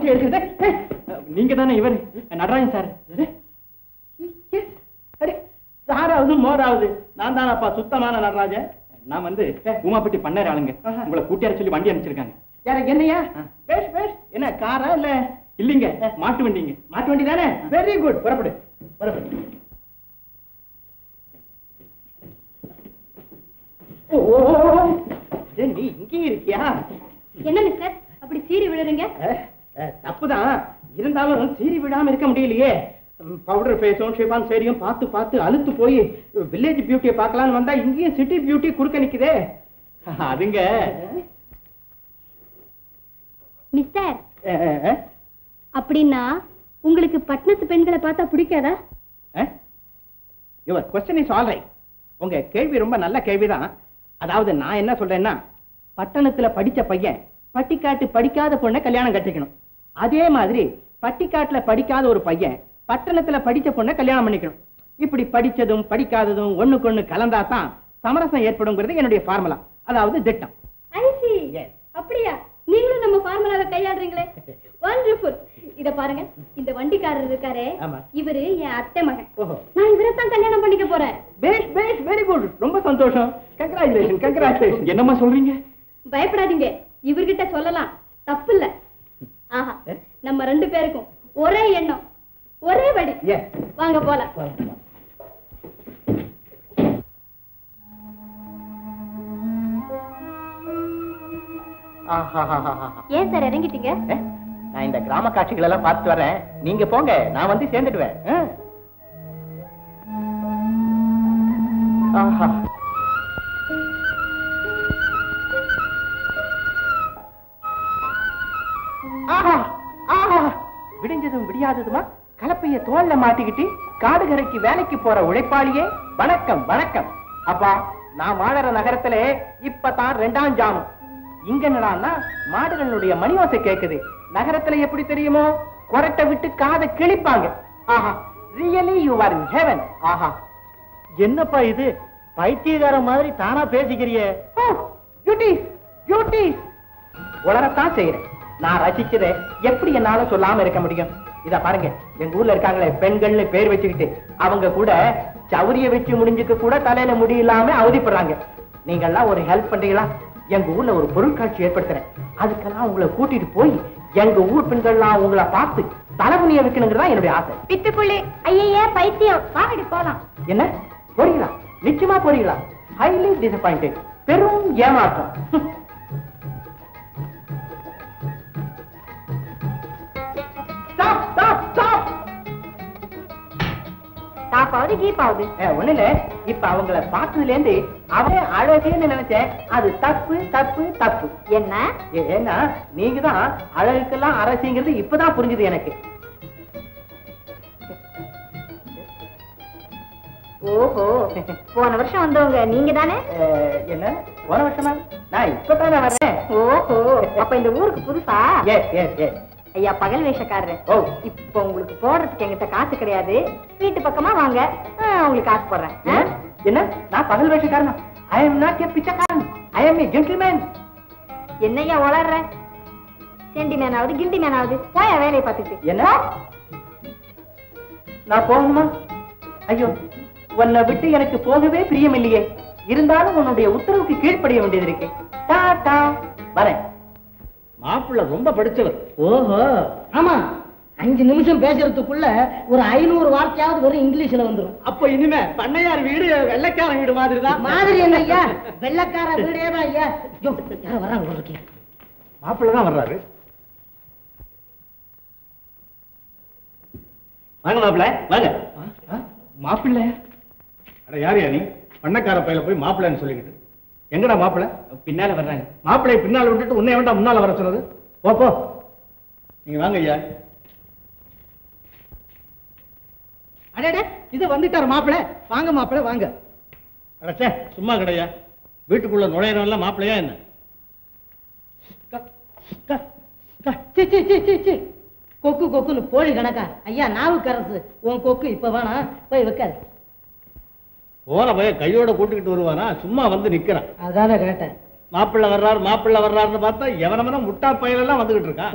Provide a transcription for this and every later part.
பணத்தை எடுக்கிறது நீங்க தானே இவர் நடராஜன் சார் சாராவது மோராவது நான் தானப்பா சுத்தமான நடராஜன் நான் வந்து உமாப்பட்டி பண்ணையர் ஆளுங்க உங்களை கூட்டியார சொல்லி வண்டி அனுப்பிச்சிருக்காங்க யார என்னையா பேஷ் பேஷ் என்ன காரா இல்ல இல்லீங்க மாட்டு வண்டிங்க மாட்டு வண்டி தானே வெரி குட் புறப்படு புறப்படு ஓ, ஓ, ஓ, ஓ. ஏ, நீ இங்கேயே இருக்கியா என்ன மிஸ்டர் அப்படி சீறி விழுறீங்க அஹ், அஹ், தப்புதான் இருந்தாலும் சீறி விடாம இருக்க முடியலையே பவுடர் ஃபேஸும் ஷிஃபான் சரியும் பார்த்து பார்த்து அழுத்து போய் வில்லேஜ் பியூட்டியை பார்க்கலாம்னு வந்தா இங்கேயும் சிட்டி பியூட்டி குறுக்க நிக்குதே அதுங்க மிஸ்டர் அஹ், அஹ், அஹ். அப்படின்னா உங்களுக்கு பட்டணத்து பெண்களை பார்த்தா பிடிக்காதா your question is all right உங்க கேள்வி ரொம்ப நல்ல கேள்விதான் அதாவது நான் என்ன சொல்றேன்னா பட்டணத்துல படிச்ச பையன் பட்டிக்காட்டு படிக்காத பொண்ணை கல்யாணம் கட்டிக்கணும் அதே மாதிரி பட்டிக்காட்டுல படிக்காத ஒரு பையன் பட்டணத்துல படிச்ச பொண்ணை கல்யாணம் பண்ணிக்கணும் இப்படி படிச்சதும் படிக்காததும் ஒண்ணுக்கு ஒண்ணு கலந்தா தான் சமரசம் ஏற்படுங்கிறது என்னுடைய ஃபார்முலா அதாவது திட்டம் ஐசி அப்படியா நீங்களும் நம்ம ஃபார்முலாவை கையாடுறீங்களே வண்டர்ஃபுல் இத பாருங்க இந்த வண்டிக்காரர் இருக்காரே ஆமா. இவரு என் அத்தை மகன் ஓஹோ நான் இவரை தான் கல்யாணம் பண்ணிக்க போறேன் பேஷ் பேஷ் வெரி குட் ரொம்ப சந்தோஷம் கங்க்ராச்சுலேஷன் கங்க்ராச்சுலேஷன் என்னம்மா சொல்றீங்க பயப்படாதீங்க இவர்கிட்ட சொல்லலாம் தப்பு இல்ல ஆஹா நம்ம ரெண்டு பேருக்கும் ஒரே எண்ணம் ஒரே வழி Yes. வாங்க போலாம் ஆஹாஹாஹாஹா. ஏன் சார் இறங்கிட்டீங்க ஏ, நான் இந்த கிராம காட்சிகள் எல்லாம் பார்த்துட்டு வரேன் நீங்க போங்க நான் வந்து சேர்ந்துடுவேன் ஆ? ஆஹா ஆஹா ஆஹா விடிஞ்சதும் விடியாததுமா கலப்பைய தோல்ல மாட்டிக்கிட்டு காடுகரைக்கு வேலைக்கு போற உழைப்பாளியே வணக்கம் வணக்கம் அப்பா நான் வாழற நகரத்துல இப்பதான் ரெண்டாம் ஜாமம் இங்க என்னடான்னா மாடுகளுடைய மணியோசை கேக்குது நகரத்துல எப்படி தெரியுமோ கொரட்டை விட்டு காதை கிழிப்பாங்க ஆஹா really you are in heaven ஆஹா என்னப்பா இது பைத்தியக்கார மாதிரி தானா பேசிக்கிறியே பியூட்டிஸ் பியூட்டிஸ் உளரத்தான் செய்யறேன் நான் ரசிச்சதை எப்படி என்னால சொல்லாம இருக்க முடியும் இத பாருங்க எங்க ஊர்ல இருக்காங்களே பெண்கள்னு பேர் வச்சுக்கிட்டு அவங்க கூட சௌரிய வச்சு முடிஞ்சுக்க கூட தலையில முடி இல்லாம அவதிப்படுறாங்க நீங்கெல்லாம் ஒரு ஹெல்ப் பண்றீங்களா எங்க ஊர்ல ஒரு பொருட்காட்சி ஏற்படுத்துறேன் அதுக்கெல்லாம் உங்களை கூட்டிட்டு போய் எங்க ஊர் பெண்கள்லாம் உங்களை பார்த்து தலைமுனிய வைக்கணுங்கிறதா என்னுடைய ஆசை பித்துக்குள்ளி ஐயே பைத்தியம் வாங்கடி போலாம் என்ன போறீங்களா நிச்சயமா போறீங்களா ஹைலி டிசப்பாயிண்டட் பெரும் ஏமாற்றம் ஹம். Stop, stop, stop. டாப்பாவது கீப்பாவது ஏ, ஒண்ணும் இல்ல இப்ப அவங்கள பார்த்ததுல இருந்து அவன் அழகுன்னு நினைச்சேன் அது தப்பு தப்பு தப்பு என்ன ஏ- ஏன்னா நீங்க தான் அழகுக்கெல்லாம் அரசிங்கிறது இப்பதான் புரிஞ்சுது எனக்கு ஓஹோ போன வருஷம் வந்தவங்க நீங்க தானே ஏ, என்ன போன வருஷமா நான் இப்பதானே வர்றேன் ஓஹோ அப்ப இந்த ஊருக்கு புதுசா எஸ் எஸ் எஸ் ஐயா பகல் வேஷக்காரரு ஓ இப்ப உங்களுக்கு போடுறதுக்கு எங்கிட்ட காசு கிடையாது வீட்டு பக்கமா வாங்க ஆ, உங்களுக்கு காசு போடுறேன் ஆ? என்ன? என்ன நான் பகல் வேஷக்காரனா ஐ எம் நாட் எ பிச்சைக்காரன் ஐ எம் ஏ ஜென்டில்மேன் என்னய்யா வளர்ற செண்டி மேனாவது கிண்டி மேனாவது போயா வேலையை பார்த்துட்டு என்ன நான் போகணுமா ஐயோ உன்னை விட்டு எனக்கு போகவே பிரியமில்லையே இருந்தாலும் உன்னுடைய உத்தரவுக்கு கீழ்ப்படிய வேண்டியது இருக்கு டாடா வரேன் மாப்பிள்ள ரொம்ப படிச்சவர் ஓஹோ ஆமா அஞ்சு நிமிஷம் பேசுறதுக்குள்ள ஒரு ஐநூறு வார்த்தையாவது வெறும் இங்கிலீஷ்ல வந்துரும் அப்ப இனிமே பண்ணையார் வீடு வெள்ளைக்காரன் வீடு மாதிரி தான் மாதிரி என்ன ஐயா வெள்ளக்கார வீடே தான் ஐயா ஐயோ, யாரோ வர்றாங்க போல இருக்கே. மாப்பிள்ள தான் வர்றாரு வாங்க மாப்பிள்ள வாங்க மாப்பிள்ள அட யார் நீ பண்ணக்கார பையில போய் மாப்பிள்ளைன்னு சொல்லிக்கிட்டு எங்கடா மாப்பிள்ளை பின்னால வர்றாங்க மாப்பிள்ளையை பின்னால விட்டுட்டு உன்னை வேண்டாம் முன்னால வர சொன்னது போ போ நீங்க வாங்க ஐயா அடடே இது வந்துட்டாரு மாப்பிள வாங்க மாப்பிள வாங்க அடச்சே சும்மா கிடையா வீட்டுக்குள்ள நுழையிறவன்லாம் மாப்பிள்ளையா என்ன க- க- க- சி, சி, சி, சி, சி. கொக்கு கொக்குன்னு போலி கணக்கா ஐயா நாவுக்கரசு உன் கொக்கு இப்ப வேணாம் போய் வைக்காது போன பையன் கையோட கூட்டிக்கிட்டு வருவானா சும்மா வந்து நிக்கிறான் அதான கேட்டேன் மாப்பிள்ளை வர்றாரு மாப்பிள்ளை வர்றாருன்னு பார்த்தா எவனவன முட்டா பையலெல்லாம் வந்துகிட்டு இருக்கான்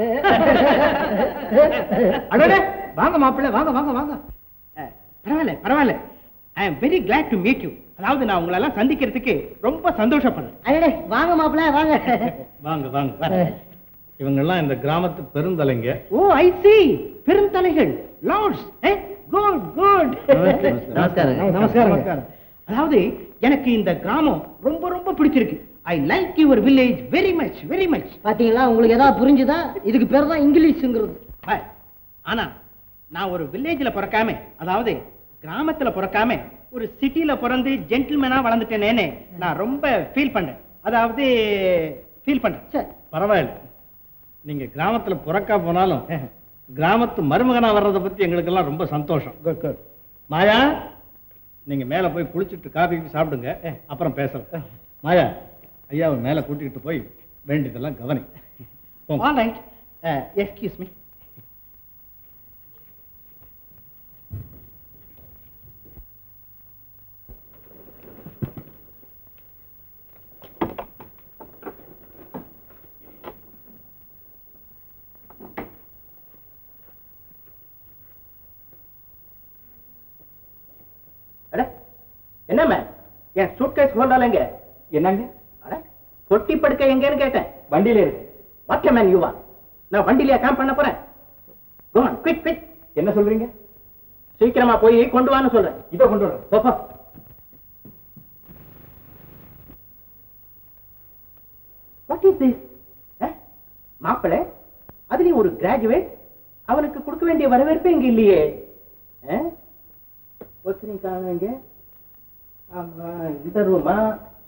அடடே வாங்க மாப்பிள்ளை வாங்க வாங்க வாங்க அஹ், பரவாயில்ல பரவாயில்ல I am very glad to meet you அதாவது நான் உங்களை எல்லாம் சந்திக்கிறதுக்கு ரொம்ப சந்தோஷப்படுறேன் அடடே வாங்க மாப்பிள்ள வாங்க வாங்க வாங்க இவங்கெல்லாம் இந்த கிராமத்து பெருந்தலைங்க ஓ ஐ see பெருந்தலைகள் லார்ட்ஸ் குட் குட் நமஸ்காரம். நமஸ்காரம் நமஸ்காரம் அதாவது எனக்கு இந்த கிராமம் ரொம்ப ரொம்ப பிடிச்சிருக்கு I like your village very much very much பாத்தீங்களா உங்களுக்கு ஏதாவது புரிஞ்சுதா இதுக்கு பேர் தான் இங்கிலீஷுங்கிறது ஆனா நான் ஒரு வில்லேஜ்ல பிறக்காம அதாவது கிராமத்துல பிறக்காம ஒரு சிட்டில பிறந்து ஜென்டில்மேனா வளர்ந்துட்டேனேன்னு நான் ரொம்ப ஃபீல் பண்றேன் அதாவது ஃபீல் பண்றேன் சரி பரவாயில்ல நீங்க கிராமத்துல புறக்கா போனாலும் கிராமத்து மருமகனா வர்றதை பத்தி எங்களுக்கெல்லாம் ரொம்ப சந்தோஷம் குட் குட் மாயா நீங்க மேல போய் குளிச்சுட்டு காபி சாப்பிடுங்க அப்புறம் பேசலாம் மாயா ஐயாவை மேல கூட்டிகிட்டு போய் வேண்டியதெல்லாம் கவனி போங்க. ஆல் ரைட் எக்ஸ்கியூஸ் மீ அட என்ன மேம் என் சூட்கேஸ் ஹோல்டாலங்க என்னங்க அட பொட்டி படுக்க எங்கன்னு கேட்டேன் வண்டியில இருக்கு வாட் மேன் யூவா நான் வண்டியில கேம்ப் பண்ண போறேன் Go on, quick, quick. என்ன சொல்றீங்க சீக்கிரமா போய் கொண்டு வான்னு சொல்றேன் இதோ கொண்டு வரேன் போ, போ. What is this? அஹ், மாப்பிள்ளை அதுலயும் ஒரு கிராஜுவேட் அவனுக்கு கொடுக்க வேண்டிய வரவேற்பே இங்க இல்லையே அஹ்? ஒருத்தனை காணுங்க ஆமா இந்த ரூமா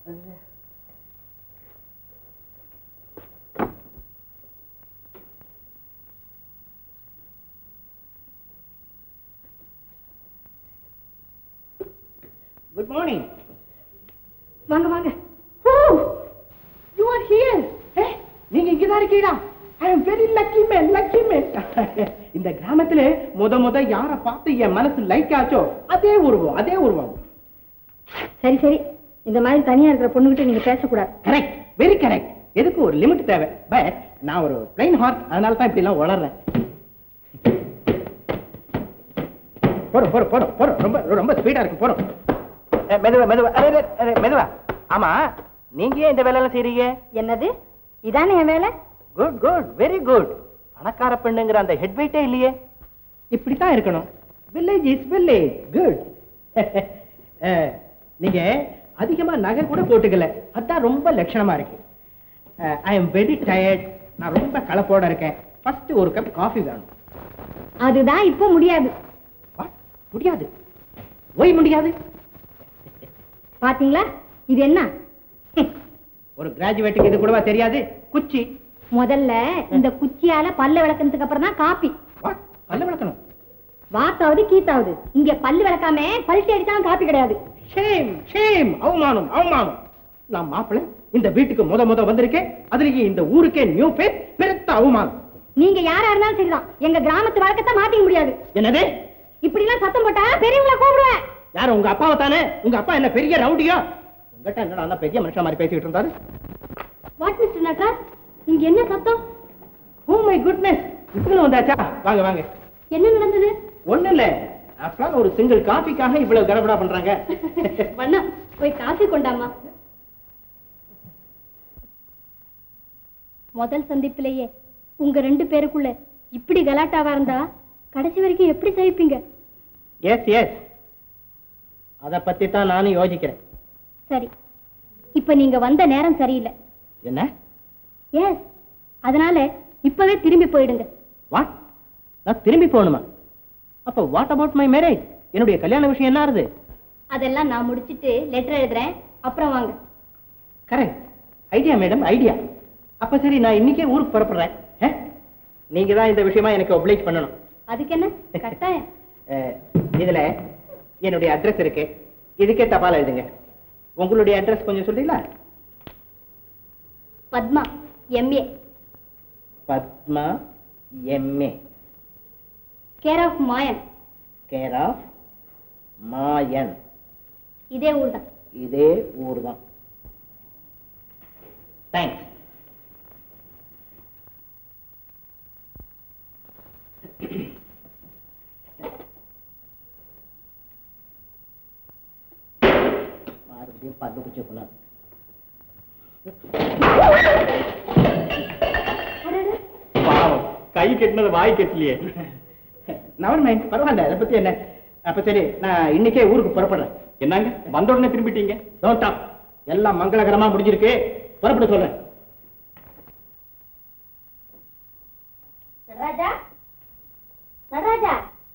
குட் மார்னிங் வாங்க வாங்க யூ ஆர் ஹியர் நீங்க இங்க தான் இருக்கீங்களா I am very lucky man lucky man இந்த கிராமத்துல முத முத யார பார்த்து என் மனசு லைக் ஆச்சோ அதே உருவம் அதே உருவம் சரி சரி இந்த மாதிரி தனியா இருக்கிற பொண்ணுகிட்ட நீங்க பேசக்கூடாது கரெக்ட் வெரி கரெக்ட் எதுக்கு ஒரு லிமிட் தேவை பட் நான் ஒரு பிளைன் ஹார்ட் அதனால தான் இப்படி எல்லாம் வளர்றேன் போறோம் போறோம் போறோம் போறோம் ரொம்ப ரொம்ப ஸ்பீடா இருக்கு போறோம் அஹ், மெதுவா மெதுவா அரே, அரே, அரே, மெதுவா ஆமா நீங்க ஏன் இந்த வேலையெல்லாம் செய்றீங்க என்னது இதானே என் வேலை குட் குட் வெரி குட் பணக்கார பெண்ணுங்கிற அந்த ஹெட் வெயிட்டே இல்லையே இப்படித்தான் இருக்கணும் வில்லேஜ் இஸ் வில்லேஜ் குட் நீங்க அதிகமா நகை கூட போட்டுக்கல அதான் ரொம்ப லட்சணமா இருக்கு ஐ எம் வெரி டயர்ட் நான் ரொம்ப கலப்போட இருக்கேன் ஃபர்ஸ்ட் ஒரு கப் காஃபி வேணும் அதுதான் இப்போ முடியாது What? முடியாது ஒய் முடியாது பாத்தீங்களா இது என்ன ஒரு கிராஜுவேட்டுக்கு இது கூடவா தெரியாது குச்சி முதல்ல இந்த குச்சியால பல்ல விளக்குனதுக்கு அப்புறம் தான் காப்பி வாட் பல்ல விளக்கணும் வாத்தாவது கீத்தாவது இங்க பல்லு விளக்காம பல்ட்டி அடிச்சாலும் காப்பி கிடையாது ஷேம் ஷேம் அவமானம் அவமானம் நான் மாப்பிள்ளை இந்த வீட்டுக்கு முத முத வந்திருக்கேன் அதுலயும் இந்த ஊருக்கே நியூ பேர் பெருத்த அவமானம் நீங்க யாரா இருந்தாலும் சரிதான் எங்க கிராமத்து வழக்கத்தை மாத்திக்க முடியாது என்னது இப்படி எல்லாம் சத்தம் போட்டா பெரியவங்கள கூப்பிடுவேன் யார் உங்க அப்பாவை தானே உங்க அப்பா என்ன பெரிய ரவுடியா உங்ககிட்ட என்னடா அந்த பெரிய மனுஷன் மாதிரி பேசிட்டு இருந்தாரு வாட் மிஸ்டர் நட்ராஜ் இங்க என்ன சத்தம் ஓ மை குட்னஸ் இப்படி வந்தாச்சா வாங்க வாங்க என்ன நடந்தது ஒண்ணு இல்ல அப்புறம் ஒரு சிங்கிள் காஃபிக்காக இவ்வளவு கடபடா பண்றாங்க வண்ணா போய் காஃபி கொண்டாமா முதல் சந்திப்பிலேயே உங்க ரெண்டு பேருக்குள்ள இப்படி கலாட்டாவா இருந்தா கடைசி வரைக்கும் எப்படி சகிப்பீங்க எஸ் எஸ் அத பத்தி தான் நானும் யோசிக்கிறேன் சரி இப்ப நீங்க வந்த நேரம் சரியில்லை என்ன எஸ் அதனால இப்பவே திரும்பி போயிடுங்க வாட் நான் திரும்பி போகணுமா அப்ப வாட் அபவுட் மை மேரேஜ் என்னுடைய கல்யாண விஷயம் என்ன ஆறுது அதெல்லாம் நான் முடிச்சிட்டு லெட்டர் எழுதுறேன் அப்புறம் வாங்க கரெக்ட் ஐடியா மேடம் ஐடியா அப்ப சரி நான் இன்னைக்கே ஊருக்கு புறப்படுறேன் ஆ? நீங்க தான் இந்த விஷயமா எனக்கு ஒப்ளைஸ் பண்ணணும் அதுக்கு என்ன கட்டாயம் அஹ், இதுல என்னுடைய அட்ரஸ் இருக்கு இதுக்கே தபால் எழுதுங்க உங்களுடைய அட்ரஸ் கொஞ்சம் சொல்றீங்களா Padma MA Padma MA care of Mayan care of Mayan இதே ஊர் தான் இதே ஊர் தான் தேங்க்ஸ் மறுபடியும் பல்லு குச்சி போனார் பாவம் கை கட்டினது வாய் கட்டலையே நவன் மைண்ட் பரவாயில்ல அதை பத்தி என்ன அப்ப சரி நான் இன்னைக்கே ஊருக்கு புறப்படுறேன் என்னங்க வந்த உடனே திரும்பிட்டீங்க டோன்ட் டாக் எல்லாம் மங்களகரமா முடிஞ்சிருக்கு புறப்பட சொல்றேன் நடராஜா நடராஜா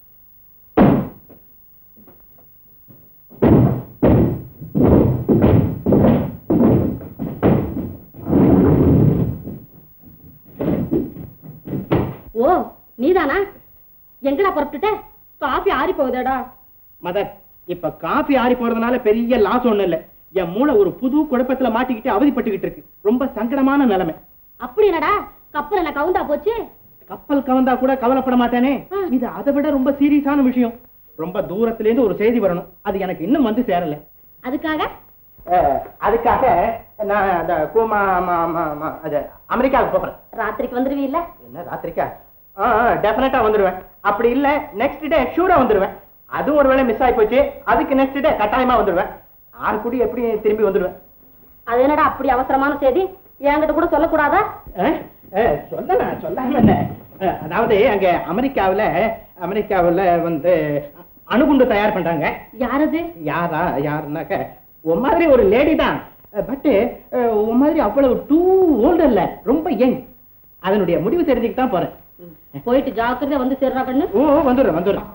ஓ நீதானா எங்கடா புறப்பட்டுட்ட காஃபி ஆறி போகுதேடா மதர் இப்ப காபி ஆறி போறதுனால பெரிய லாஸ் ஒண்ணு இல்ல என் மூளை ஒரு புது குழப்பத்துல மாட்டிக்கிட்டு அவதிப்பட்டுக்கிட்டு இருக்கு ரொம்ப சங்கடமான நிலைமை அப்படி என்னடா கப்பல் என்ன கவுந்தா போச்சு கப்பல் கவந்தா கூட கவலைப்பட மாட்டானே ஆ. இது அதை விட ரொம்ப சீரியஸான விஷயம் ரொம்ப தூரத்துல இருந்து ஒரு செய்தி வரணும் அது எனக்கு இன்னும் வந்து சேரல அதுக்காக அஹ், அதுக்காக நான் அந்த கூமா ம- ம- ம- அது அமெரிக்காவுக்கு போறேன் ராத்திரிக்கு வந்துருவீல்ல என்ன ராத்திரிக்கா ஆ டெஃபினட்டா வந்துருவேன் அப்படி இல்ல நெக்ஸ்ட் டே ஷூரா வந்துருவேன் அதுவும் ஒருவேளை மிஸ் ஆகி போச்சு அதுக்கு நெக்ஸ்ட் டே கட்டாயமா வந்துருவேன் ஆறு கூடி எப்படி திரும்பி வந்துருவேன் அது என்னடா அப்படி அவசரமான செய்தி என்கிட்ட கூட சொல்லக்கூடாதா அஹ், அஹ், சொல்லலாம் சொல்லாம என்ன அஹ், அதாவது அங்க அமெரிக்காவுல அமெரிக்காவுல வந்து அணுகுண்டு தயார் பண்றாங்க யாரது யாரா யாருனாக்க உன் மாதிரி ஒரு லேடி தான் பட்டு உன் மாதிரி அவ்வளவு டூ ஓல்டு இல்ல ரொம்ப யங் அதனுடைய முடிவு தெரிஞ்சுக்கிட்டு தான் போறேன் போயிட்டு ஜாக்கிரதை வந்து சேர்றா கண்ணு ஓ வந்துடுறேன் வந்துடுறேன்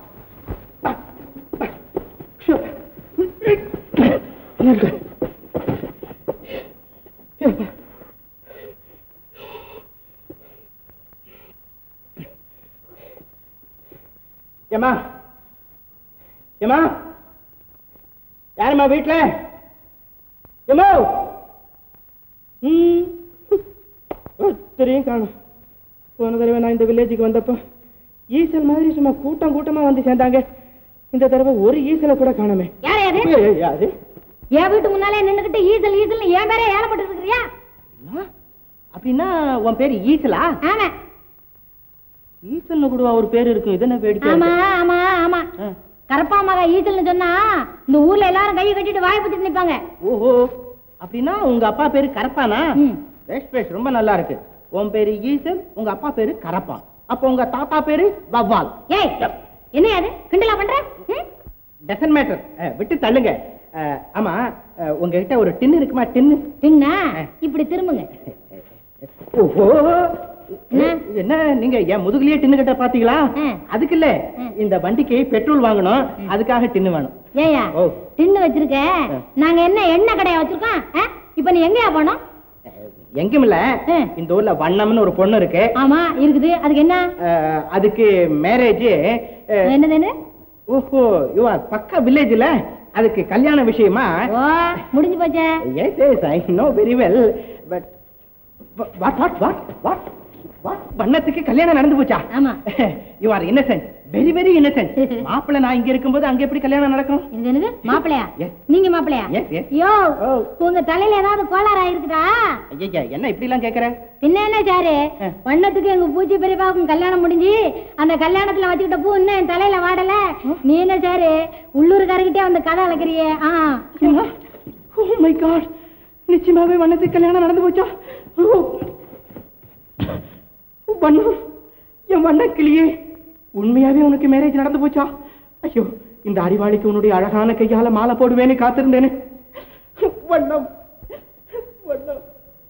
ஷோ. ஏம்மா ஏம்மா யாரும்மா வீட்டுல ஏம்மா ம் ஒருத்தரையும் காணும் போன தடவை நான் இந்த வில்லேஜுக்கு வந்தப்போ ஈசல் மாதிரி சும்மா கூட்டம் கூட்டமா வந்து சேர்ந்தாங்க இந்த தடவை ஒரு ஈசலை கூட காணோமே யார் யாரு ஏய், யாரு என் வீட்டு முன்னாலே நின்னுகிட்டு ஈசல் ஈசல் என் பேரே ஏழப்பட்டு இருக்கிறியா அம்மா, அப்படின்னா உன் பேரு ஈசலா ஆமா ஈசல்னு கூட ஒரு பேர் இருக்கும் இது என்ன வேடிக்கை ஆமா இருக்கு? ஆமா ஆமா ஆ. கரப்பா மகா ஈசல்னு சொன்னா இந்த ஊர்ல எல்லாரும் கையை கட்டிட்டு வாய் பத்திட்டு நிப்பாங்க ஓஹோ அப்படின்னா உங்க அப்பா பேரு கரப்பானா ம். பேஷ் பேஷ் ரொம்ப நல்லா இருக்கு உன் பேரு ஈசல் உங்க அப்பா பேரு கரப்பான் அப்போ உங்க தாத்தா பேரு வவ்வால் ஏய் என்ன அது கிண்டலா பண்ற ம்? டசன் மேட்டர் விட்டு தள்ளுங்க அஹ், ஆமா அஹ், உங்ககிட்ட ஒரு டின்னு இருக்குமா டின்னு பின்ன இப்படி திரும்புங்க ஓஹோ என்ன? என்ன நீங்க என் முதுகுலயே டின்னு கட்ட பாத்தீங்களா ம். அதுக்கு இல்ல ம். இந்த வண்டிக்கு பெட்ரோல் வாங்கணும் அதுக்காக டின்னு வேணும் ஏயா ஓ. டின்னு வச்சிருக்க ஆ. நாங்க என்ன எண்ணெய் கடையா வச்சிருக்கோம் ஆ? இப்ப நீ எங்கயா போனோம் அஹ், எங்கும் இல்ல ம். இந்த ஊர்ல வண்ணம்னு ஒரு பொண்ணு இருக்கு ஆமா இருக்குது அதுக்கு என்ன அஹ், அதுக்கு மேரேஜ் என்னது என்ன ஓஹோ யூ ஆர் பக்கா வில்லேஜ்ல அதுக்கு கல்யாண விஷயமா ஓ முடிஞ்சு போச்சே yes yes I know very well but what what what what what வண்ணத்துக்கு கல்யாணம் நடந்து போச்சா ஆமா you are innocent very very innocent மாப்பிள்ளை நான் இங்க இருக்கும்போது அங்க எப்படி கல்யாணம் நடக்கும் இது என்னது மாப்பிளையா Yes. நீங்க மாப்பிளையா Yes, yes. யோ Oh. உங்க தலையில ஏதாவது கோளாறு ஆயிருக்குதா ஐயா என்ன இப்படி எல்லாம் கேக்குற பின்ன என்ன சாரு ஆ. வண்ணத்துக்கு எங்க பூச்சி பெரியப்பாவுக்கும் கல்யாணம் முடிஞ்சு அந்த கல்யாணத்துல வச்சுக்கிட்ட பூ இன்னும் என் தலையில வாடல நீ என்ன சாரு உள்ளூர்காரகிட்டே வந்து கதை அழைக்கிறியே ஆ ஓ மை காட் நிச்சயமாவே வண்ணத்துக்கு கல்யாணம் நடந்து போச்சா ஓ. வண்ணம் என் வண்ண கிளியே உண்மையாவே உனக்கு மேரேஜ் நடந்து போச்சா ஐயோ இந்த அறிவாளிக்கு உன்னுடைய அழகான கையால மாலை போடுவேன்னு காத்திருந்தேனே வண்ணம் வண்ணம்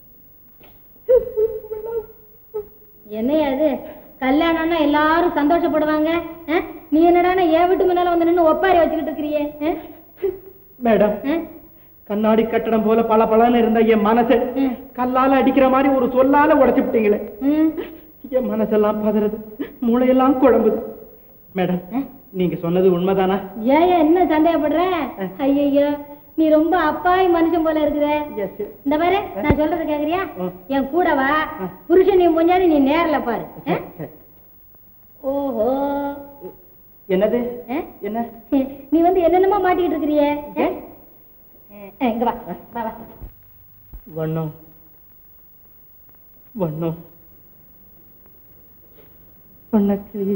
வண்ணம். என்னையா இது கல்யாணம்னா எல்லாரும் சந்தோஷப்படுவாங்க ஆ? நீ என்னடான்னா என் வீட்டு முன்னால வந்து நின்னு ஒப்பாரி வச்சுக்கிட்டு இருக்கிறியே ஆ? மேடம் ஆ? கண்ணாடி கட்டடம் போல பல பலன்னு இருந்த என் மனசை ம். கல்லால அடிக்கிற மாதிரி ஒரு சொல்லால உடைச்சு விட்டீங்களே ம். என் மனசெல்லாம் பதறது மூளையெல்லாம் குழம்புது மேடம் ஆ? நீங்க சொன்னது உண்மைதானா ஏன் என்ன சந்தேகப்படுற ஐயையோ நீ ரொம்ப அப்பாவி மனுஷன் போல இருக்குதே எஸ் இந்த பாரு நான் சொல்றது கேக்குறியா ம். என் கூட வா ஆ. புருஷன் நீ கொஞ்சாது நீ நேர்ல பாரு ஆ? ஓஹோ என்னது ஆ? என்ன நீ வந்து என்னென்னமோ மாட்டிக்கிட்டு இருக்கிறியே ஆ? ஆ, இங்க வா வா வா வண்ணம் வண்ணம் வண்ணக்கிளி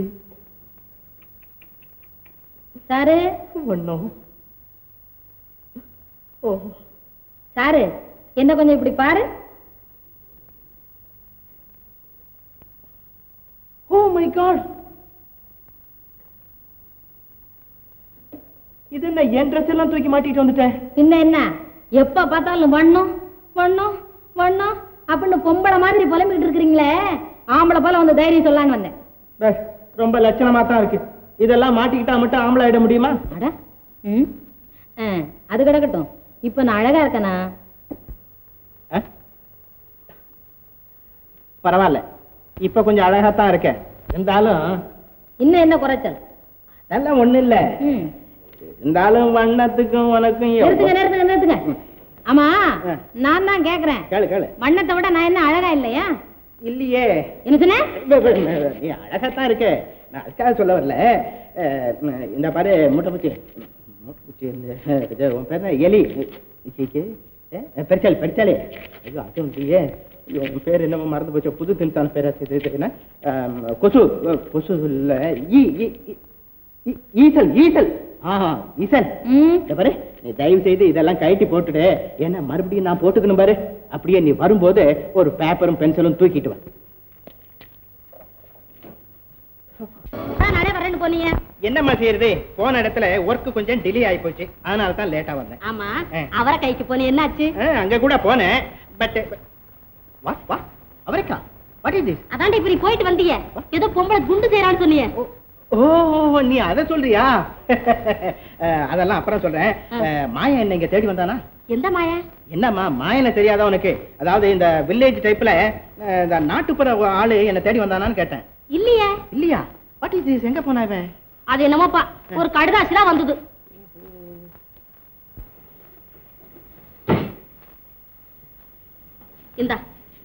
சாரு வண்ணம் ஓ சாரு என்ன கொஞ்சம் இப்படி பாரு ஓ மை காட் இது என்ன என் ட்ரெஸ் எல்லாம் தூக்கி மாட்டிட்டு வந்துட்டேன் இன்னும் என்ன எப்ப பார்த்தாலும் வண்ணம் வண்ணம் வண்ணம் அப்படின்னு பொம்பளை மாதிரி புலம்பிக்கிட்டு இருக்கிறீங்களே ஆம்பளை போல வந்து தைரியம் சொல்லான்னு வந்தேன் டேய், ரொம்ப லட்சணமா தான் இருக்கு இதெல்லாம் மாட்டிக்கிட்டா மட்டும் ஆம்பளை ஆயிட முடியுமா அட ம் ஆ, அது கிடக்கட்டும் இப்ப நான் அழகா இருக்கனா ஆ? பரவாயில்ல இப்ப கொஞ்சம் அழகா தான் இருக்கேன் இருந்தாலும் இன்னும் என்ன குறைச்சல் அதெல்லாம் ஒண்ணு இல்ல ம் இருந்தாலும் வண்ணத்துக்கும் உனக்கும் நிறுத்துங்க எவ்வளவு- நிறுத்துங்க நிறுத்துங்க ஆமா ஆ. நான் தான் கேக்குறேன் கேளு கேளு வண்ணத்தை விட நான் என்ன அழகா இல்லையா இல்லையே என்ன சொன்ன வே, வே, வே, நீ அழகாத்தான் இருக்க நான் அதுக்காக சொல்ல வரல அஹ், ம், இந்த பாரு மூட்டைப்பூச்சி மூட்டைப்பூச்சி இந்த இது, உன் பேர் என்ன? எலி சீக்கு பெருச்சாலி பெருச்சாலி ஐயோ அதுவும் இல்லையே ஐயோ, உன் பேர் என்னமோ மறந்து போச்சு புது தின்சான பேர் இது இது என்ன ஆம், கொசு அஹ், கொசு இல்ல ஈ ஈ, ஈ, ஈ- ஈசல் ஈசல் ஆ ஈசல் ம் இந்த பாரு நீ தயவு செய்து இதெல்லாம் கழட்டி போட்டுடு ஏன்னா மறுபடியும் நான் போட்டுக்கணும் பாரு அப்படியே நீ வரும்போது ஒரு பேப்பரும் பென்சிலும் தூக்கிட்டு வா அதான் நடை வரேன்னு போனீங்க என்னம்மா செய்யறது போன இடத்துல ஒர்க் கொஞ்சம் டிலே ஆகி போச்சு அதனால தான் லேட்டா வந்தேன் ஆமா ஆ. அவரை கைக்கு போனீங்க என்னாச்சு ஆ, அங்க கூட போனேன் பட் வா வா அவரைக்கா வாட் இஸ் திஸ் அதாண்டி இப்ப நீ போயிட்டு வந்தீங்க ஏதோ பொம்பளை குண்டு செய்யறான்னு சொன்னீங்க ஓ நீ அதை சொல்றியா அஹ், அதெல்லாம் அப்புறம் சொல்றேன் அஹ், மாயன் என்ன இங்க தேடி வந்தானா எந்த மாயா என்னம்மா மாயனை தெரியாதா உனக்கு அதாவது இந்த வில்லேஜ் டைப்ல அஹ், இந்த நாட்டுப்புற ஆளு என்ன தேடி வந்தானான்னு கேட்டேன் இல்லையே இல்லையா வாட் இஸ் திஸ் எங்க போனா இவன் அது என்னமோப்பா ஒரு கடுதாசி தான் வந்தது இந்தா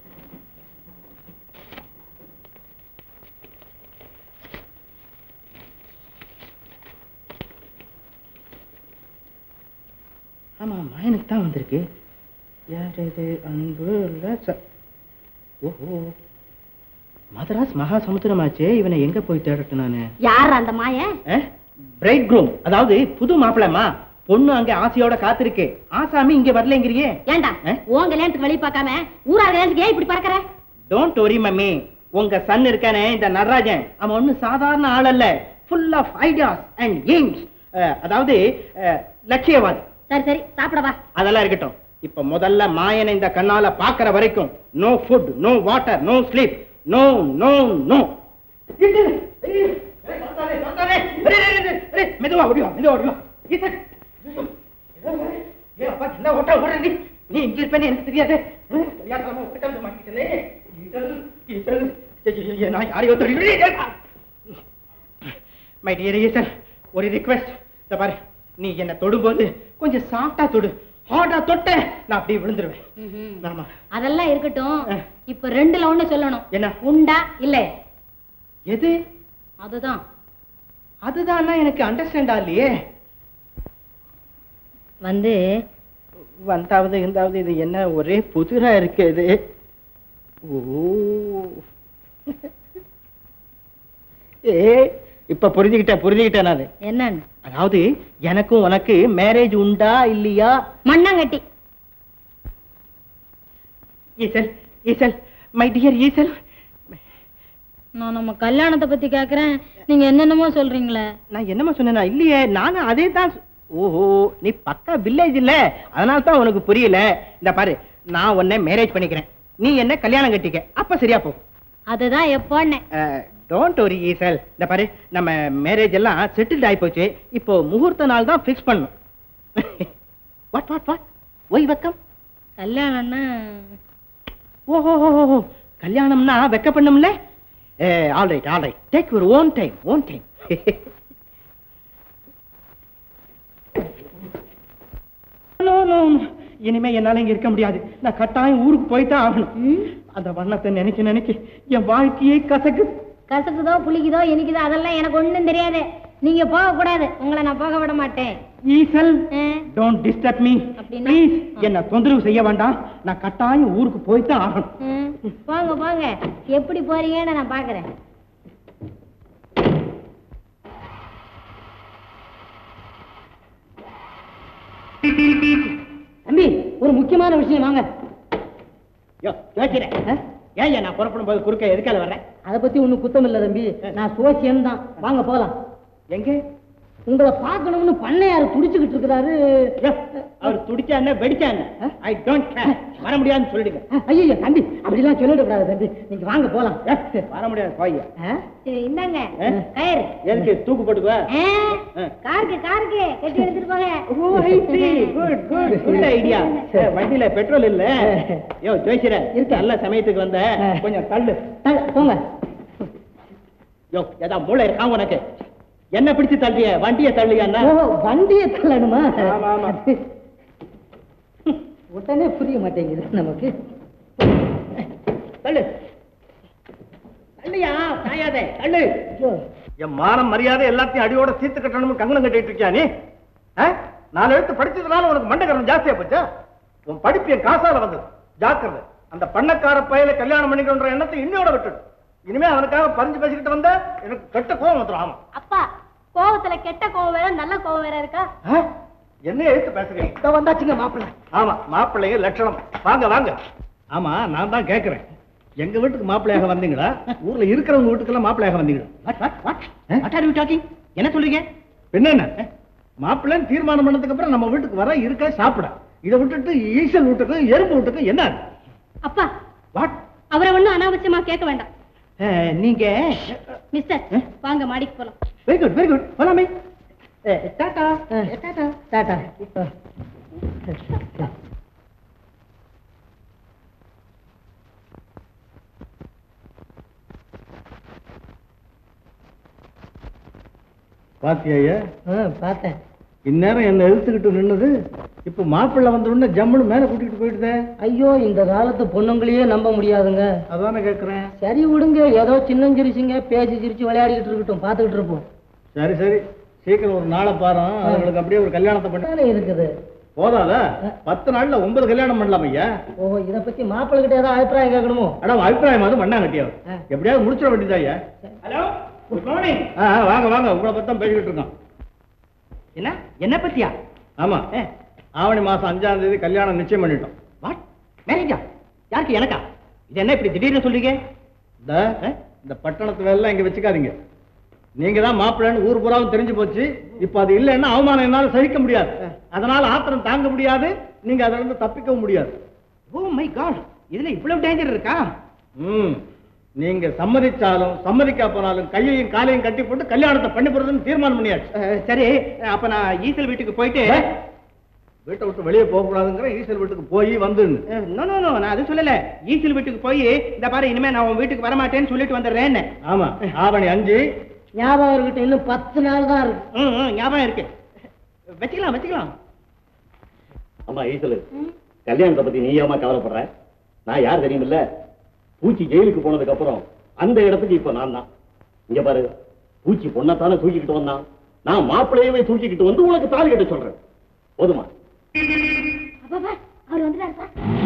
ஆமா மாயனுக்கு தான் வந்திருக்கு யார் இது அன்பு இல்ல ச- ஓஹோ மதராஸ் மகா சமுத்திரமாச்சே இவனை எங்க போய் தேடட்டும் நானு யார் அந்த மாய பிரைட் க்ரூம் அதாவது புது மாப்பிள்ளமா பொண்ணு அங்க ஆசையோட காத்திருக்கு ஆசாமி இங்க வரலங்கிறியே ஏண்டா ஆ? உன் கல்யாணத்துக்கு வெளிய பார்க்காம ஊரா கல்யாணத்துக்கு ஏன் இப்படி பறக்கற டோன்ட் ஒரி மம்மி உங்க சன் இருக்கானே இந்த நடராஜன் அவன் ஒண்ணும் சாதாரண ஆள் அல்ல full of ideas and aims அதாவது அஹ், லட்சியவாதி சரி சரி சாப்பிட வா அதெல்லாம் இருக்கட்டும் இப்ப முதல்ல மாயனை இந்த கண்ணால பாக்குற வரைக்கும் no food no water no sleep no no no மெதுவா ஓடிவா மெதுவா ஓடிவா ஈசன். ஏ அப்பா, என்ன ஓட்ட ஓடுற நீ? நீ இங்க இருப்பேன்னு எனக்கு தெரியாது ம், தெரியாதனமா உன்கிட்ட வந்து மாட்டிக்கிட்டேனே. ஈசல், ஈசல். ஐயோ, ஐயோ, ஐயோ, நான் யாரையோ தொடி மை டியர் ஈசன் ஒரு ரிக்வெஸ்ட் இந்த பாரு நீ என்ன தொடும்போது கொஞ்சம் சாஃப்டா தொடு ஹார்டா தொட்ட நான் அப்படியே விழுந்துருவேன் ஆமா அதெல்லாம் இருக்கட்டும் ஆ. இப்ப ரெண்டுல ஒண்ணு சொல்லணும் என்ன உண்டா இல்ல எது அதுதான் அதுதான் எனக்கு அண்டர்ஸ்டாண்ட் ஆகலையே வந்து வந்தாவது இருந்தாவது இது என்ன ஒரே புதிரா இருக்கு இது ஓ ஏ இப்ப புரிஞ்சுக்கிட்டேன் புரிஞ்சுக்கிட்டேன் நானு என்னன்னு அதாவது எனக்கும் உனக்கு மேரேஜ் உண்டா இல்லையா மண்ணாங்கட்டி ஈசல் ஈசல் மை டியர் ஈசல் நான் நம்ம கல்யாணத்தை பத்தி கேக்குறேன் நீங்க என்னென்னமோ சொல்றீங்களே நான் என்னமா சொன்னேனா இல்லையே நானும் அதே தான் சொ- ஓஹோ நீ பக்கா வில்லேஜ் இல்ல அதனால தான் உனக்கு புரியல இந்த பாரு நான் உன்னை மேரேஜ் பண்ணிக்கிறேன் நீ என்ன கல்யாணம் கட்டிக்க அப்ப சரியா போகும் அதுதான் எப்போன்னு டோன்ட் ஒரி ஈசல் இந்த பாரு நம்ம மேரேஜ் எல்லாம் செட்டில்ட் ஆகி போச்சு இப்போ முகூர்த்த நாள் தான் ஃபிக்ஸ் பண்ணணும் வாட் வாட் வாட் ஒய் வெக்கம் கல்யாணம்னா ஓஹோ கல்யாணம்னா வெக்க பண்ணும்ல all right all right take your own time own time no no இனிமே என்னால இங்க இருக்க முடியாது நான் கட்டாயம் ஊருக்கு போய்தான் ஆகணும் ம்? அந்த வண்ணத்தை நினைக்க நினைக்க என் வாழ்க்கையே கசக்கு கசக்குதோ புளிக்குதோ இனிக்குதோ அதெல்லாம் எனக்கு ஒண்ணும் தெரியாது நீங்க போக கூடாது உங்களை நான் போக விட மாட்டேன் ஈசல் ஆ? டோன்ட் டிஸ்டர்ப் மீ அப்படின்னா? ப்ளீஸ் ஆ. என்ன தொந்தரவு செய்ய வேண்டாம் நான் கட்டாயம் ஊருக்கு போய்தான் ஆகணும் ம். போங்க போங்க எப்படி போறீங்கன்னு நான் பாக்குறேன் தம்பி ஒரு முக்கியமான விஷயம் வாங்க யோ யோசிக்கிறேன் ஏன் நான் புறப்படும் போது குறுக்க எதுக்கால வர்றேன் அதை பத்தி ஒண்ணும் குத்தம் இல்ல தம்பி நான் சோசியம் தான் வாங்க போலாம் எங்க உங்களை பார்க்கணும்னு பண்ணையார் துடிச்சுக்கிட்டு இருக்கிறாரு யோ, அவர் துடிச்சா என்ன வெடிச்சா என்ன ஐ டோன்ட் கேர் வர முடியாதுன்னு சொல்லிடுங்க ஐயோ தம்பி அப்படிலாம் சொல்லிட கூடாது தம்பி நீங்க வாங்க போலாம் ஏ, வர முடியாது போய் ஆ? சரி இந்தாங்க ஆ? கயிறு எதுக்கு தூக்கு போட்டுக்குவ ஆ, ஆ. காருக்கு காருக்கு கட்டி எடுத்துட்டு போங்க oh I see good good good idea வண்டியில பெட்ரோல் இல்ல யோ ஜோசிர இருக்கு நல்ல சமயத்துக்கு வந்த கொஞ்சம் தள்ளு தள்ளு, போங்க யோ ஏதா மூளை இருக்கா உனக்கு என்ன பிடிச்சு தள்ளிய வண்டியை தள்ளியா ஓ வண்டியை தள்ளணுமா ஆமா, ஆமா. உடனே புரிய மாட்டேங்குது நமக்கு தள்ளு தள்ளியா சாயாதே தள்ளு ஐயோ, என் மானம் மரியாதை எல்லாத்தையும் அடியோட சீத்து கட்டணும்னு கங்கணம் கட்டிட்டு இருக்கியா நீ ஆ? நாலு எழுத்து படிச்சதுனால உனக்கு மண்டகரம் ஜாஸ்தியா போச்சா உன் படிப்பு என் காசால வந்தது ஜாக்கிரதை அந்த பண்ணக்கார பயல கல்யாணம் பண்ணிக்கணுன்ற எண்ணத்தை இன்னையோட விட்டுடு இனிமே அவனுக்காக பறிஞ்சு பேசிக்கிட்டு வந்த எனக்கு கெட்ட கோவம் வந்துடும் ஆமா அப்பா கோவத்துல கெட்ட கோவம் வேற நல்ல கோவம் வேற இருக்கா ஆ? என்ன எழுத்து பேசுறீங்க இதோ வந்தாச்சுங்க மாப்பிள்ளை ஆமா மாப்பிள்ளைங்க லட்சணம் வாங்க வாங்க ஆமா நான் தான் கேக்குறேன் எங்க வீட்டுக்கு மாப்பிள்ளையாக வந்தீங்களா ஊர்ல இருக்கிறவங்க வீட்டுக்கெல்லாம் மாப்பிள்ளையாக வந்தீங்களா what what what what are you talking என்ன சொல்றீங்க பின்ன என்ன மாப்பிள்ளைன்னு தீர்மானம் பண்ணதுக்கு அப்புறம் நம்ம வீட்டுக்கு வர இருக்க சாப்பிட இதை விட்டுட்டு ஈசல் வீட்டுக்கு எறும்பு வீட்டுக்கு என்ன அப்பா வாட் அவரை ஒண்ணும் அனாவசியமா கேட்க வேண்டாம் நீங்க மிஸ்டர் வாங்க மாடிக்கு போலாம் வெரி குட் வெரி குட் போலாமே டாடா டாடா டாடா பாத்தியா ஆ, பார்த்தேன் இந்நேரம் என்ன எழுத்துக்கிட்டு நின்னது இப்ப மாப்பிள்ளை வந்த உடனே ஜம்முன்னு மேல கூட்டிட்டு போயிடுதே ஐயோ இந்த காலத்து பொண்ணுங்களையே நம்ப முடியாதுங்க அதானே கேக்குறேன் சரி விடுங்க ஏதோ சின்னஞ்சிரிச்சுங்க பேசி சிரிச்சு விளையாடிக்கிட்டு இருக்கட்டும் பார்த்துக்கிட்டு இருப்போம் சரி சரி சீக்கிரம் ஒரு நாளை பாரு அவங்களுக்கு அப்படியே ஒரு கல்யாணத்தை பண்ணி தானே இருக்குது போதாத பத்து நாள்ல ஒன்பது கல்யாணம் பண்ணலாம் ஐயா ஓ இத பத்தி மாப்பிள்ளை கிட்ட ஏதாவது அபிப்பிராயம் கேட்கணுமோ அடா அபிப்பிராயம் வந்து மண்ணா கட்டியாவது ஆ. எப்படியாவது முடிச்சிட வேண்டியதா ஐயா ஹலோ குட் மார்னிங் ஆ, ஆ, வாங்க வாங்க உங்களை பத்தி தான் பேசிக்கிட்டு இருக்கோம் என்ன என்ன பத்தியா ஆமா ஆவணி மாசம் அஞ்சாம் தேதி கல்யாணம் நிச்சயம் பண்ணிட்டோம் வாட் மேரேஜா யாருக்கு எனக்கா இது என்ன இப்படி திடீர்னு சொல்றீங்க இந்த இந்த பட்டணத்து வேலை இங்க வச்சுக்காதீங்க நீங்க தான் மாப்பிள்ளைன்னு ஊர் பூராவும் தெரிஞ்சு போச்சு இப்ப அது இல்லைன்னா அவமானம் என்னால சகிக்க முடியாது அதனால ஆத்திரம் தாங்க முடியாது நீங்க அதுல இருந்து தப்பிக்கவும் முடியாது ஓ மை காட் இதுல இவ்வளவு டேஞ்சர் இருக்கா ம் நீங்க சம்மதிச்சாலும் சம்மதிக்கா போனாலும் கையையும் காலையும் கட்டி போட்டு கல்யாணத்தை பண்ணி போறதுன்னு தீர்மானம் பண்ணியாச்சு அஹ், சரி அப்ப நான் ஈசல் வீட்டுக்கு போயிட்டு வீட்டை விட்டு வெளியே போக கூடாதுங்கிற ஈஸ்வர் வீட்டுக்கு போய் வந்து நோ நோ நோ நான் அது சொல்லல ஈசல் வீட்டுக்கு போய் இந்த பாரு இனிமே நான் உன் வீட்டுக்கு வர மாட்டேன்னு சொல்லிட்டு வந்துடுறேன்னு ஆமா ஆவணி அஞ்சு ஞாபகம் இருக்கட்டும் இன்னும் பத்து நாள் தான் இருக்கு ம், ம், ஞாபகம் இருக்கு வச்சுக்கலாம் வச்சுக்கலாம் அம்மா ஈசலு கல்யாணத்தை பத்தி நீ ஏமா கவலைப்படுற நான் யார் தெரியுமில்ல பூச்சி ஜெயிலுக்கு போனதுக்கு அப்புறம் அந்த இடத்துக்கு இப்ப நான் தான் இங்க பாரு பூச்சி பொண்ணத்தானே தூக்கிக்கிட்டு வந்தான் நான் மாப்பிள்ளையவே தூக்கிக்கிட்டு வந்து உனக்கு தாலி கட்ட சொல்றேன் போதுமா அப்பா அவர் வந்துட்டாருப்பா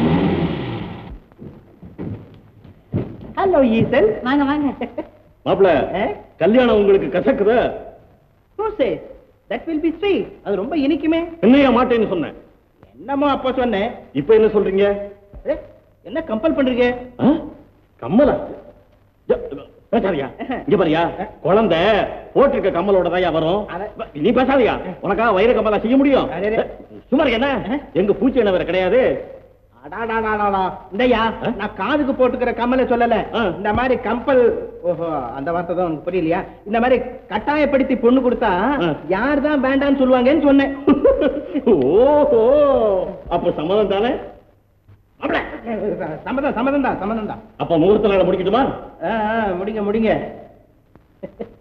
ஹலோ ஈசல் வாங்க வாங்க மாப்பிள்ள கல்யாணம் உங்களுக்கு கசக்குதா who say that will be sweet அது ரொம்ப இனிக்குமே என்னையா மாட்டேன்னு சொன்னேன் என்னமோ அப்போ சொன்னேன் இப்ப என்ன சொல்றீங்க ஏ, என்ன கம்பல் பண்றீங்க ஆ? கம்மலா ய, பேசாதயா இங்க பாரியா குழந்தை போட்டிருக்க கம்மலோட தான் வரும் அத- நீ பேசாதயா உனக்காக வைர கம்மலா செய்ய முடியும் அடடே. சும்மா இருக்க என்ன எங்க பூச்சி என்ன வேற கிடையாது அடாடாடாடாடா. இந்தய்யா ஆ? நான் காதுக்கு போட்டுக்கிற கம்மலை சொல்லல ஆ. இந்த மாதிரி கம்பல் ஓஹோ அந்த வார்த்தை தான் உனக்கு புரியலையா இந்த மாதிரி கட்டாயப்படுத்தி பொண்ணு கொடுத்தா ஆ. யார் தான் வேண்டான்னு சொல்லுவாங்கன்னு சொன்னேன் ஓஹோ அப்ப சம்மதம் தானே மாப்பிள, சம்மதம் சம்மதம் தான் சம்மதம் தான் அப்ப முகூர்த்த நாளை முடிக்கட்டுமா ஆ, ஆ, முடிங்க முடிங்க